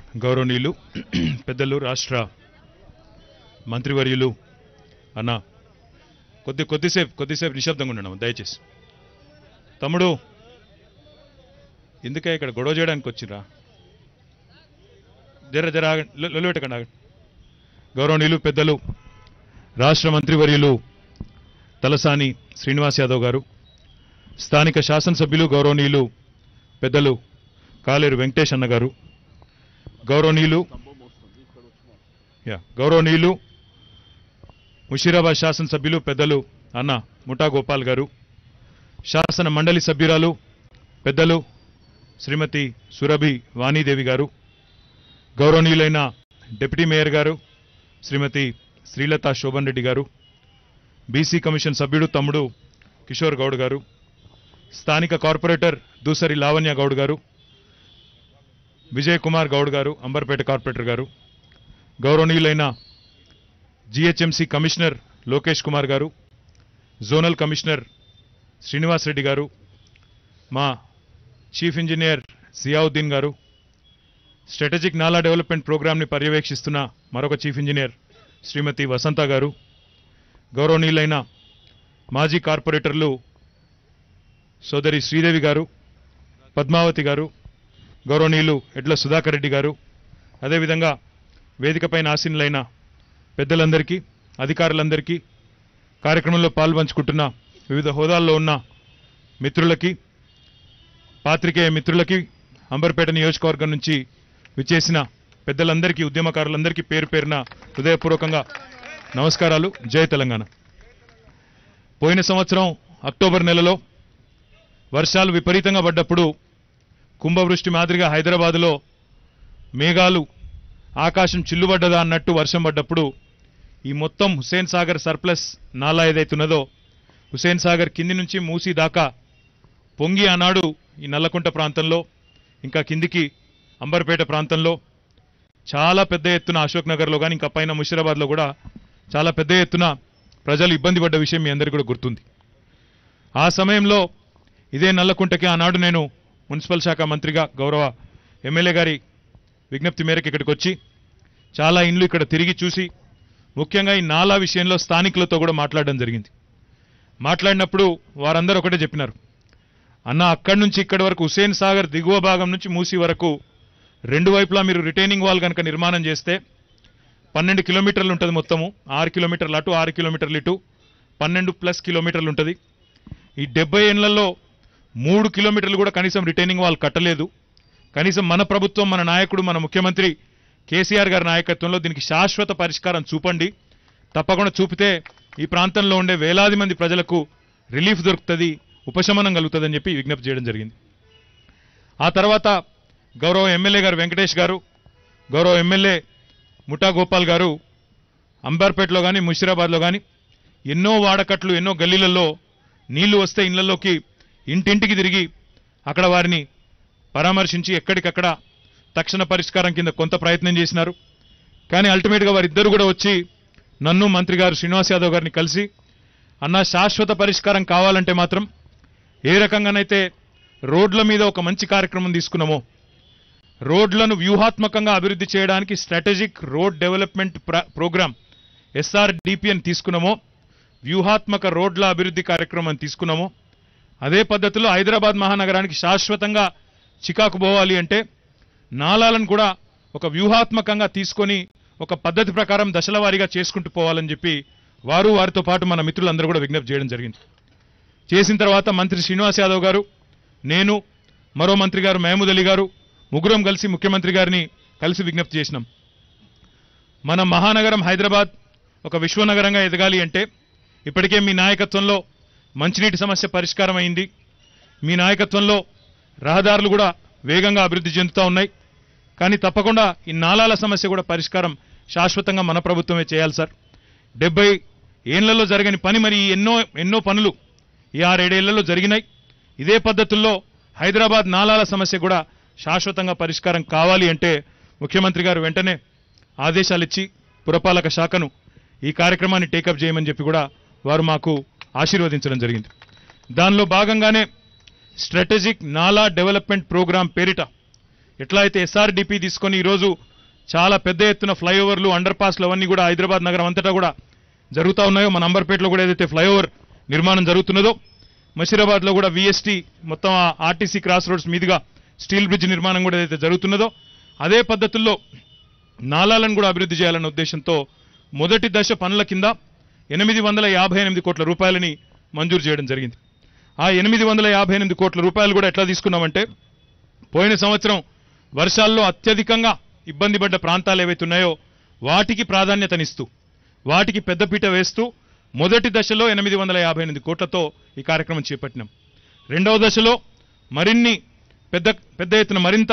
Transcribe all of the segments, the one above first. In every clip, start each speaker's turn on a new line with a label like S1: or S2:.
S1: గౌరవనీయులు పెద్దలు రాష్ట్ర మంత్రివర్యులు అన్న కొద్ది కొద్దిసేపు కొద్దిసేపు నిశ్శబ్దంగా ఉండడం దయచేసి తమ్ముడు ఎందుకే ఇక్కడ గొడవ చేయడానికి వచ్చిరా జర జర ఆగండి. లొ- లొల్లి పెట్టకండి ఆగండి. గౌరవనీయులు పెద్దలు రాష్ట్ర మంత్రివర్యులు తలసాని శ్రీనివాస్ యాదవ్ గారు స్థానిక శాసనసభ్యులు గౌరవనీయులు పెద్దలు కాలేరు వెంకటేష్ అన్న గారు గౌరవనీయులు యా గౌరవనీయులు ముషీరాబాద్ శాసనసభ్యులు పెద్దలు అన్న ముఠా గోపాల్ గారు శాసన మండలి సభ్యురాలు పెద్దలు శ్రీమతి సురభి వాణీదేవి గారు గౌరవనీయులైన డిప్యూటీ మేయర్ గారు శ్రీమతి శ్రీలత శోభన్ రెడ్డి గారు బీసీ కమిషన్ సభ్యుడు తమ్ముడు కిషోర్ గౌడ్ గారు స్థానిక కార్పొరేటర్ దూసరి లావణ్య గౌడ్ గారు విజయ్ కుమార్ గౌడ్ గారు అంబర్పేట కార్పొరేటర్ గారు గౌరవనీయులైన జిహెచ్ఎంసి కమిషనర్ లోకేష్ కుమార్ గారు జోనల్ కమిషనర్ శ్రీనివాస్ రెడ్డి గారు మా చీఫ్ ఇంజనీర్ సియావుద్దీన్ గారు స్ట్రాటజిక్ నాలా డెవలప్మెంట్ ప్రోగ్రామ్ని పర్యవేక్షిస్తున్న మరొక చీఫ్ ఇంజనీర్ శ్రీమతి వసంత గారు గౌరవనీయులైన మాజీ కార్పొరేటర్లు సోదరి శ్రీదేవి గారు పద్మావతి గారు గౌరవనీయులు ఎడ్ల సుధాకర్ రెడ్డి గారు అదేవిధంగా వేదికపైన ఆసీనులైన పెద్దలందరికీ అధికారులందరికీ కార్యక్రమంలో పాల్పంచుకుంటున్న వివిధ హోదాల్లో ఉన్న మిత్రులకి పాత్రికేయ మిత్రులకి అంబర్పేట నియోజకవర్గం నుంచి విచ్చేసిన పెద్దలందరికీ ఉద్యమకారులందరికీ పేరు పేరున హృదయపూర్వకంగా నమస్కారాలు జై తెలంగాణ పోయిన సంవత్సరం అక్టోబర్ నెలలో వర్షాలు విపరీతంగా పడ్డప్పుడు కుంభవృష్టి మాదిరిగా హైదరాబాదులో మేఘాలు ఆకాశం చిల్లుబడ్డదా అన్నట్టు వర్షం పడ్డప్పుడు ఈ మొత్తం హుసేన్ సాగర్ సర్ప్లస్ నాలా ఏదైతున్నదో హుసేన్ సాగర్ కింది నుంచి మూసి దాకా పొంగి ఆనాడు ఈ నల్లకుంట ప్రాంతంలో ఇంకా కిందికి అంబర్పేట ప్రాంతంలో చాలా పెద్ద ఎత్తున అశోక్ నగర్లో కానీ ఇంకా పైన ముషిరాబాద్లో కూడా చాలా పెద్ద ఎత్తున ప్రజలు ఇబ్బంది పడ్డ విషయం మీ అందరికీ కూడా గుర్తుంది ఆ సమయంలో ఇదే నల్లకుంటకి ఆనాడు నేను మున్సిపల్ శాఖ మంత్రిగా గౌరవ ఎమ్మెల్యే గారి విజ్ఞప్తి మేరకు ఇక్కడికి వచ్చి చాలా ఇండ్లు ఇక్కడ తిరిగి చూసి ముఖ్యంగా ఈ నాలా విషయంలో స్థానికులతో కూడా మాట్లాడడం జరిగింది మాట్లాడినప్పుడు వారందరూ ఒకటే చెప్పినారు అన్న అక్కడి నుంచి ఇక్కడి వరకు హుసేన్ సాగర్ దిగువ భాగం నుంచి మూసి వరకు రెండు వైపులా మీరు రిటైనింగ్ వాల్ కనుక నిర్మాణం చేస్తే పన్నెండు కిలోమీటర్లు ఉంటుంది మొత్తము ఆరు కిలోమీటర్లు అటు ఆరు కిలోమీటర్లు ఇటు పన్నెండు ప్లస్ కిలోమీటర్లు ఉంటుంది ఈ డెబ్బై ఏళ్లలో మూడు కిలోమీటర్లు కూడా కనీసం రిటైనింగ్ వాల్ కట్టలేదు కనీసం మన ప్రభుత్వం మన నాయకుడు మన ముఖ్యమంత్రి కేసీఆర్ గారి నాయకత్వంలో దీనికి శాశ్వత పరిష్కారం చూపండి తప్పకుండా చూపితే ఈ ప్రాంతంలో ఉండే వేలాది మంది ప్రజలకు రిలీఫ్ దొరుకుతుంది ఉపశమనం కలుగుతుందని చెప్పి విజ్ఞప్తి చేయడం జరిగింది ఆ తర్వాత గౌరవ ఎమ్మెల్యే గారు వెంకటేష్ గారు గౌరవ ఎమ్మెల్యే ముఠా గోపాల్ గారు అంబర్పేటలో కానీ ముషిరాబాద్లో కానీ ఎన్నో వాడకట్లు ఎన్నో గల్లీలలో నీళ్లు వస్తే ఇళ్లలోకి ఇంటింటికి తిరిగి అక్కడ వారిని పరామర్శించి ఎక్కడికక్కడ తక్షణ పరిష్కారం కింద కొంత ప్రయత్నం చేసినారు కానీ అల్టిమేట్గా వారిద్దరు కూడా వచ్చి నన్ను మంత్రి గారు శ్రీనివాస్ యాదవ్ గారిని కలిసి అన్న శాశ్వత పరిష్కారం కావాలంటే మాత్రం ఏ రకంగానైతే రోడ్ల మీద ఒక మంచి కార్యక్రమం తీసుకున్నామో రోడ్లను వ్యూహాత్మకంగా అభివృద్ధి చేయడానికి స్ట్రాటజిక్ రోడ్ డెవలప్మెంట్ ప్ర- ప్రోగ్రామ్ ఎస్ఆర్డిపిఎన్ తీసుకున్నామో వ్యూహాత్మక రోడ్ల అభివృద్ధి కార్యక్రమం తీసుకున్నామో అదే పద్ధతిలో హైదరాబాద్ మహానగరానికి శాశ్వతంగా చికాకు పోవాలి అంటే నాలాలను కూడా ఒక వ్యూహాత్మకంగా తీసుకొని ఒక పద్ధతి ప్రకారం దశల వారీగా చేసుకుంటూ పోవాలని చెప్పి వారు వారితో పాటు మన మిత్రులందరూ కూడా విజ్ఞప్తి చేయడం జరిగింది చేసిన తర్వాత మంత్రి శ్రీనివాస్ యాదవ్ గారు నేను మరో మంత్రి గారు మహమూద్ అలీ గారు ముగ్గురం కలిసి ముఖ్యమంత్రి గారిని కలిసి విజ్ఞప్తి చేసినాం మన మహానగరం హైదరాబాద్ ఒక విశ్వనగరంగా ఎదగాలి అంటే ఇప్పటికే మీ నాయకత్వంలో మంచినీటి సమస్య పరిష్కారం అయింది మీ నాయకత్వంలో రహదారులు కూడా వేగంగా అభివృద్ధి చెందుతూ ఉన్నాయి కానీ తప్పకుండా ఈ నాలాల సమస్య కూడా పరిష్కారం శాశ్వతంగా మన ప్రభుత్వమే చేయాలి సార్ డెబ్బై ఏళ్లలో జరగని పని మరి ఈ ఎన్నో ఎన్నో పనులు ఈ ఆరేడేళ్లలో జరిగినాయి ఇదే పద్ధతుల్లో హైదరాబాద్ నాలాల సమస్య కూడా శాశ్వతంగా పరిష్కారం కావాలి అంటే ముఖ్యమంత్రి గారు వెంటనే ఆదేశాలు ఇచ్చి పురపాలక శాఖను ఈ కార్యక్రమాన్ని టేకప్ చేయమని చెప్పి కూడా వారు మాకు ఆశీర్వదించడం జరిగింది దానిలో భాగంగానే స్ట్రాటజిక్ నాలా డెవలప్మెంట్ ప్రోగ్రాం పేరిట ఎట్లా అయితే ఎస్ఆర్డిపి తీసుకొని ఈరోజు చాలా పెద్ద ఎత్తున ఫ్లైఓవర్లు అండర్ పాస్లు అవన్నీ కూడా హైదరాబాద్ నగరం అంతటా కూడా జరుగుతూ ఉన్నాయో మన అంబర్పేటలో కూడా ఏదైతే ఫ్లైఓవర్ నిర్మాణం జరుగుతున్నదో మషీరాబాద్లో కూడా విఎస్టీ మొత్తం ఆ ఆర్టీసీ క్రాస్ రోడ్స్ మీదుగా స్టీల్ బ్రిడ్జ్ నిర్మాణం కూడా ఏదైతే జరుగుతున్నదో అదే పద్ధతుల్లో నాలాలను కూడా అభివృద్ధి చేయాలన్న ఉద్దేశంతో మొదటి దశ పనుల కింద ఎనిమిది వందల యాభై ఎనిమిది కోట్ల రూపాయలని మంజూరు చేయడం జరిగింది ఆ ఎనిమిది వందల యాభై ఎనిమిది కోట్ల రూపాయలు కూడా ఎట్లా తీసుకున్నామంటే పోయిన సంవత్సరం వర్షాల్లో అత్యధికంగా ఇబ్బంది పడ్డ ప్రాంతాలు ఏవైతే ఉన్నాయో వాటికి ప్రాధాన్యతనిస్తూ వాటికి పెద్దపీట వేస్తూ మొదటి దశలో ఎనిమిది వందల యాభై ఎనిమిది కోట్లతో ఈ కార్యక్రమం చేపట్టినాం రెండవ దశలో మరిన్ని పెద్ద పెద్ద ఎత్తున మరింత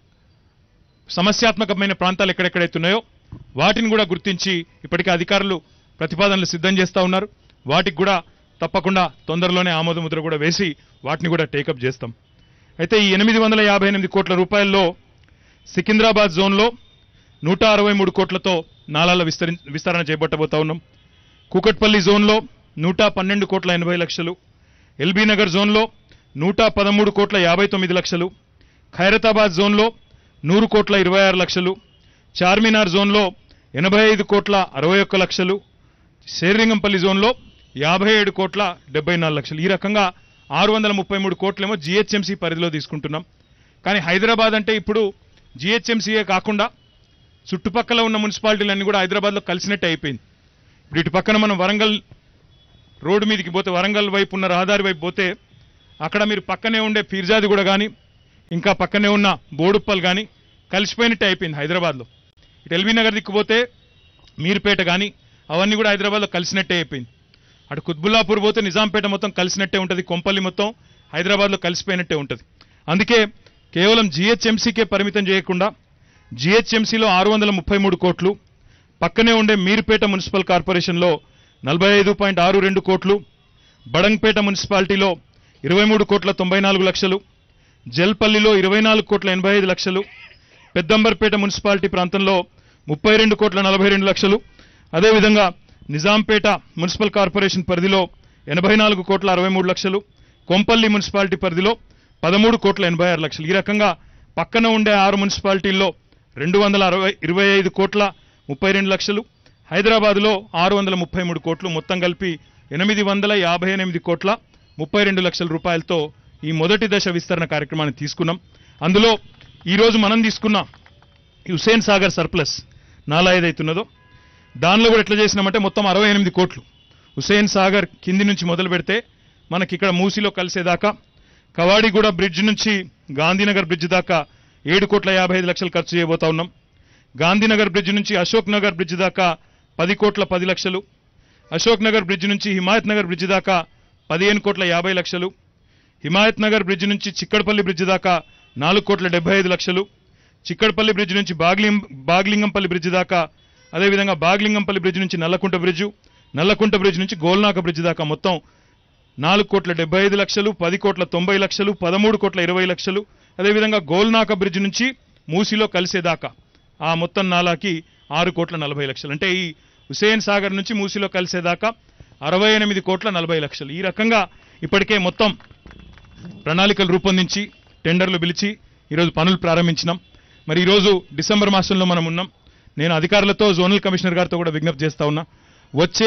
S1: సమస్యాత్మకమైన ప్రాంతాలు ఎక్కడెక్కడైతే ఉన్నాయో వాటిని కూడా గుర్తించి ఇప్పటికే అధికారులు ప్రతిపాదనలు సిద్ధం చేస్తా ఉన్నారు వాటికి కూడా తప్పకుండా తొందరలోనే ఆమోద ముద్ర కూడా వేసి వాటిని కూడా టేకప్ చేస్తాం అయితే ఈ ఎనిమిది వందల యాభై ఎనిమిది కోట్ల రూపాయల్లో సికింద్రాబాద్ జోన్లో నూట అరవై మూడు కోట్లతో నాలాల విస్తరి విస్తరణ చేపట్టబోతా ఉన్నాం కూకట్పల్లి జోన్లో నూట పన్నెండు కోట్ల ఎనభై లక్షలు ఎల్బీ నగర్ జోన్లో నూట పదమూడు కోట్ల యాభై తొమ్మిది లక్షలు ఖైరతాబాద్ జోన్లో నూరు కోట్ల ఇరవై ఆరు లక్షలు చార్మినార్ జోన్లో ఎనభై ఐదు కోట్ల అరవై ఒక్క లక్షలు శేర్లింగంపల్లి జోన్లో యాభై ఏడు కోట్ల డెబ్బై నాలుగు లక్షలు ఈ రకంగా ఆరు వందల ముప్పై మూడు కోట్లేమో జిహెచ్ఎంసీ పరిధిలో తీసుకుంటున్నాం కానీ హైదరాబాద్ అంటే ఇప్పుడు జిహెచ్ఎంసీయే కాకుండా చుట్టుపక్కల ఉన్న మున్సిపాలిటీలన్నీ కూడా హైదరాబాద్లో కలిసినట్టే అయిపోయింది ఇప్పుడు ఇటు పక్కన మనం వరంగల్ రోడ్డు మీదకి పోతే వరంగల్ వైపు ఉన్న రహదారి వైపు పోతే అక్కడ మీరు పక్కనే ఉండే పీర్జాది కూడా కానీ ఇంకా పక్కనే ఉన్న బోడుప్పల్ కానీ కలిసిపోయినట్టే అయిపోయింది హైదరాబాద్లో ఇటు ఎల్బీ నగర్ దిక్కుపోతే మీర్పేట కానీ అవన్నీ కూడా హైదరాబాద్లో కలిసినట్టే అయిపోయింది అటు కుత్బుల్లాపూర్ పోతే నిజాంపేట మొత్తం కలిసినట్టే ఉంటుంది కొంపల్లి మొత్తం హైదరాబాద్లో కలిసిపోయినట్టే ఉంటుంది అందుకే కేవలం జిహెచ్ఎంసీకే పరిమితం చేయకుండా జిహెచ్ఎంసీలో ఆరు వందల ముప్పై మూడు కోట్లు పక్కనే ఉండే మీర్పేట మున్సిపల్ కార్పొరేషన్లో నలభై ఐదు పాయింట్ ఆరు రెండు కోట్లు బడంగ్పేట మున్సిపాలిటీలో ఇరవై మూడు కోట్ల తొంభై నాలుగు లక్షలు జల్పల్లిలో ఇరవై నాలుగు కోట్ల ఎనభై ఐదు లక్షలు పెద్దంబర్పేట మున్సిపాలిటీ ప్రాంతంలో ముప్పై రెండు కోట్ల నలభై రెండు లక్షలు అదేవిధంగా నిజాంపేట మున్సిపల్ కార్పొరేషన్ పరిధిలో ఎనభై నాలుగు కోట్ల అరవై మూడు లక్షలు కొంపల్లి మున్సిపాలిటీ పరిధిలో పదమూడు కోట్ల ఎనభై ఆరు లక్షలు ఈ రకంగా పక్కన ఉండే ఆరు మున్సిపాలిటీల్లో రెండు వందల అరవై ఇరవై ఐదు కోట్ల ముప్పై రెండు లక్షలు హైదరాబాద్లో ఆరు వందల ముప్పై మూడు కోట్లు మొత్తం కలిపి ఎనిమిది వందల యాభై ఎనిమిది కోట్ల ముప్పై రెండు లక్షల రూపాయలతో ఈ మొదటి దశ విస్తరణ కార్యక్రమాన్ని తీసుకున్నాం అందులో ఈరోజు మనం తీసుకున్న ఈ హుసేన్ సాగర్ సర్ప్లస్ నాలా ఏదైతున్నదో దానిలో కూడా ఎట్లా చేసినామంటే మొత్తం అరవై ఎనిమిది కోట్లు హుసేన్ సాగర్ కింది నుంచి మొదలు పెడితే మనకి ఇక్కడ మూసిలో కలిసేదాకా కవాడిగూడ బ్రిడ్జ్ నుంచి గాంధీనగర్ బ్రిడ్జ్ దాకా ఏడు కోట్ల యాభై ఐదు లక్షలు ఖర్చు చేయబోతా ఉన్నాం గాంధీనగర్ బ్రిడ్జ్ నుంచి అశోక్ నగర్ బ్రిడ్జ్ దాకా పది కోట్ల పది లక్షలు అశోక్ నగర్ బ్రిడ్జ్ నుంచి హిమాయత్ నగర్ బ్రిడ్జ్ దాకా పదిహేను కోట్ల యాభై లక్షలు హిమాయత్ నగర్ బ్రిడ్జ్ నుంచి చిక్కడపల్లి బ్రిడ్జ్ దాకా నాలుగు కోట్ల డెబ్బై ఐదు లక్షలు చిక్కడపల్లి బ్రిడ్జ్ నుంచి బాగ్లిం బాగ్లింగంపల్లి బ్రిడ్జ్ దాకా అదేవిధంగా బాగ్లింగంపల్లి బ్రిడ్జ్ నుంచి నల్లకుంట బ్రిడ్జ్ నల్లకుంట బ్రిడ్జ్ నుంచి గోల్నాక బ్రిడ్జ్ దాకా మొత్తం నాలుగు కోట్ల డెబ్బై ఐదు లక్షలు పది కోట్ల తొంభై లక్షలు పదమూడు కోట్ల ఇరవై లక్షలు అదేవిధంగా గోల్నాక బ్రిడ్జ్ నుంచి మూసిలో కలిసేదాకా ఆ మొత్తం నాలాకి ఆరు కోట్ల నలభై లక్షలు అంటే ఈ హుసేన్ సాగర్ నుంచి మూసిలో కలిసేదాకా అరవై ఎనిమిది కోట్ల నలభై లక్షలు ఈ రకంగా ఇప్పటికే మొత్తం ప్రణాళికలు రూపొందించి టెండర్లు పిలిచి ఈరోజు పనులు ప్రారంభించినాం మరి ఈరోజు డిసెంబర్ మాసంలో మనం ఉన్నాం నేను అధికారులతో జోనల్ కమిషనర్ గారితో కూడా విజ్ఞప్తి చేస్తా ఉన్నా వచ్చే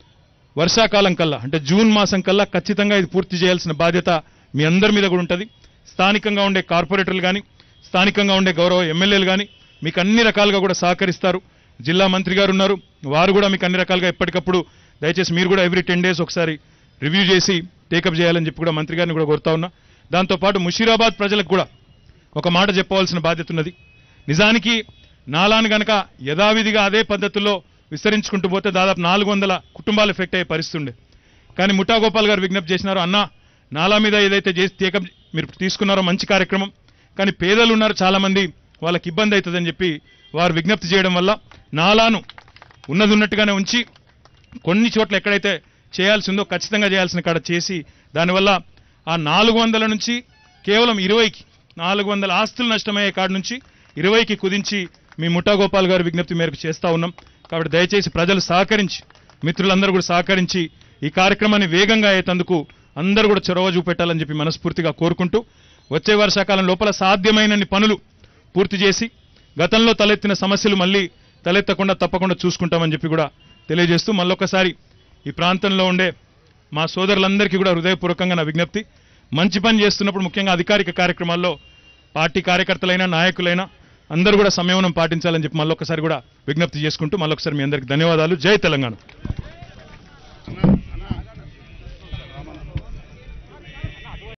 S1: వర్షాకాలం కల్లా అంటే జూన్ మాసం కల్లా ఖచ్చితంగా ఇది పూర్తి చేయాల్సిన బాధ్యత మీ అందరి మీద కూడా ఉంటుంది స్థానికంగా ఉండే కార్పొరేటర్లు కానీ స్థానికంగా ఉండే గౌరవ ఎమ్మెల్యేలు కానీ మీకు అన్ని రకాలుగా కూడా సహకరిస్తారు జిల్లా మంత్రి గారు ఉన్నారు వారు కూడా మీకు అన్ని రకాలుగా ఎప్పటికప్పుడు దయచేసి మీరు కూడా ఎవ్రీ టెన్ డేస్ ఒకసారి రివ్యూ చేసి టేకప్ చేయాలని చెప్పి కూడా మంత్రి గారిని కూడా కోరుతా ఉన్నా దాంతోపాటు ముషీరాబాద్ ప్రజలకు కూడా ఒక మాట చెప్పవలసిన బాధ్యత ఉన్నది నిజానికి నాలాను గనక యథావిధిగా అదే పద్ధతిలో విస్తరించుకుంటూ పోతే దాదాపు నాలుగు వందల కుటుంబాలు ఎఫెక్ట్ అయ్యే పరిస్థితి ఉండే కానీ ముఠా గోపాల్ గారు విజ్ఞప్తి చేసినారు అన్న నాలా మీద ఏదైతే చేసి టేకప్ మీరు తీసుకున్నారో మంచి కార్యక్రమం కానీ పేదలు ఉన్నారు చాలా మంది వాళ్ళకి ఇబ్బంది అవుతుందని చెప్పి వారు విజ్ఞప్తి చేయడం వల్ల నాలాను ఉన్నది ఉన్నట్టుగానే ఉంచి కొన్ని చోట్ల ఎక్కడైతే చేయాల్సి ఉందో ఖచ్చితంగా చేయాల్సిన కాడ చేసి దానివల్ల ఆ నాలుగు వందల నుంచి కేవలం ఇరవైకి నాలుగు వందల ఆస్తులు నష్టమయ్యే కాడ నుంచి ఇరవైకి కుదించి మీ ముఠా గోపాల్ గారి విజ్ఞప్తి మేరకు చేస్తా ఉన్నాం కాబట్టి దయచేసి ప్రజలు సహకరించి మిత్రులందరూ కూడా సహకరించి ఈ కార్యక్రమాన్ని వేగంగా అయ్యేందుకు అందరూ కూడా చొరవ చూపెట్టాలని చెప్పి మనస్ఫూర్తిగా కోరుకుంటూ వచ్చే వర్షాకాలం లోపల సాధ్యమైనన్ని పనులు పూర్తి చేసి గతంలో తలెత్తిన సమస్యలు మళ్ళీ తలెత్తకుండా తప్పకుండా చూసుకుంటామని చెప్పి కూడా తెలియజేస్తూ మళ్ళొకసారి ఈ ప్రాంతంలో ఉండే మా సోదరులందరికీ కూడా హృదయపూర్వకంగా నా విజ్ఞప్తి మంచి పని చేస్తున్నప్పుడు ముఖ్యంగా అధికారిక కార్యక్రమాల్లో పార్టీ కార్యకర్తలైనా నాయకులైనా అందరూ కూడా సంయమనం పాటించాలని చెప్పి మళ్ళొకసారి కూడా విజ్ఞప్తి చేసుకుంటూ మళ్ళొకసారి మీ అందరికీ ధన్యవాదాలు జై తెలంగాణ